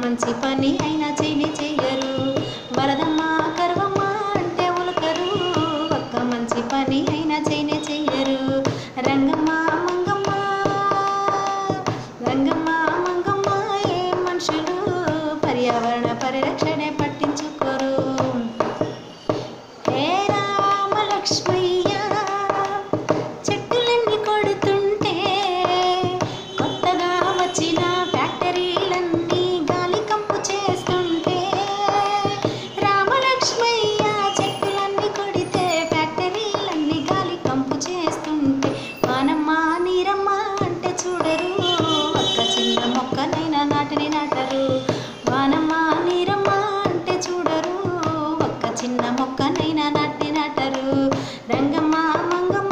మంచి పని అయినా చేయని చెయ్యరు వరదమ్మ కరువమ్మ అంటే ఉలకరు ఒక్క మంచి పని అయినా చేయని చెయ్యరు రంగమ్మ మంగమ్మ రంగమ్మ మంగమ్మ ఏ మనుషులు పర్యావరణ పరిరక్షణే పట్టించుకోరు హే రామ లక్ష్మయ్య చెట్టులన్నీ కొడుతుంటే కొత్తగా వచ్చిన ఫ్యాక్టరీలన్నీ గాలి కంపు చేస్తుంటే రామలక్ష్మయ్య చెట్టులన్నీ కొడితే ఫ్యాక్టరీలన్నీ గాలి కంపు చేస్తుంటే వానమ్మ నీరమ్మ అంటే చూడరు ఒక్క చిన్న మొక్కనైనా నాటిని నాటరు వానమ్మ నీరమ్మ అంటే చూడరు ఒక్క చిన్న మొక్కనైనా నాటి నాటరు రంగమ్మ మంగమ్మ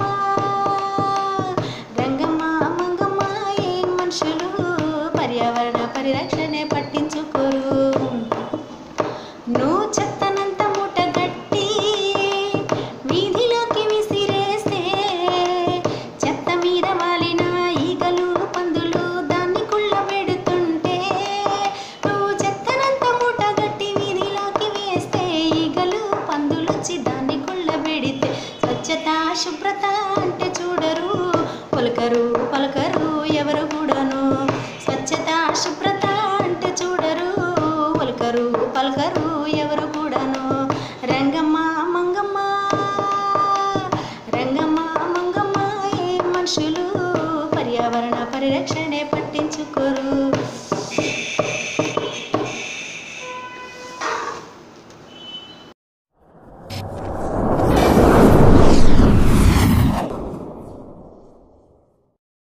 రంగమ్మ మంగమ్మ ఏం మనుషులు పర్యావరణ పరిరక్షణే పట్టించుకోరు నువ్వు చెత్తనంత మూట గట్టి వీధిలోకి విసిరేస్తే చెత్త మీద వాలిన ఈగలు పందులు దాన్ని కుళ్ళ పెడుతుంటే నువ్వు చెత్తనంత మూట గట్టి వీధిలోకి వేస్తే ఈగలు పందులు వచ్చి దాన్ని కుళ్ళ పెడితే స్వచ్ఛత శుభ్రత అంటే చూడరు పలకరు పలకరు ఎవరు కూడాను స్వచ్ఛత శుభ్రత అంటే చూడరు పలకరు పలకరు ఎవరు కూడాను రంగమ్మ మంగమ్మ రంగమ్మ మంగమ్మ ఏ మనుషులు పర్యావరణ పరిరక్షణే పట్టించుకోరు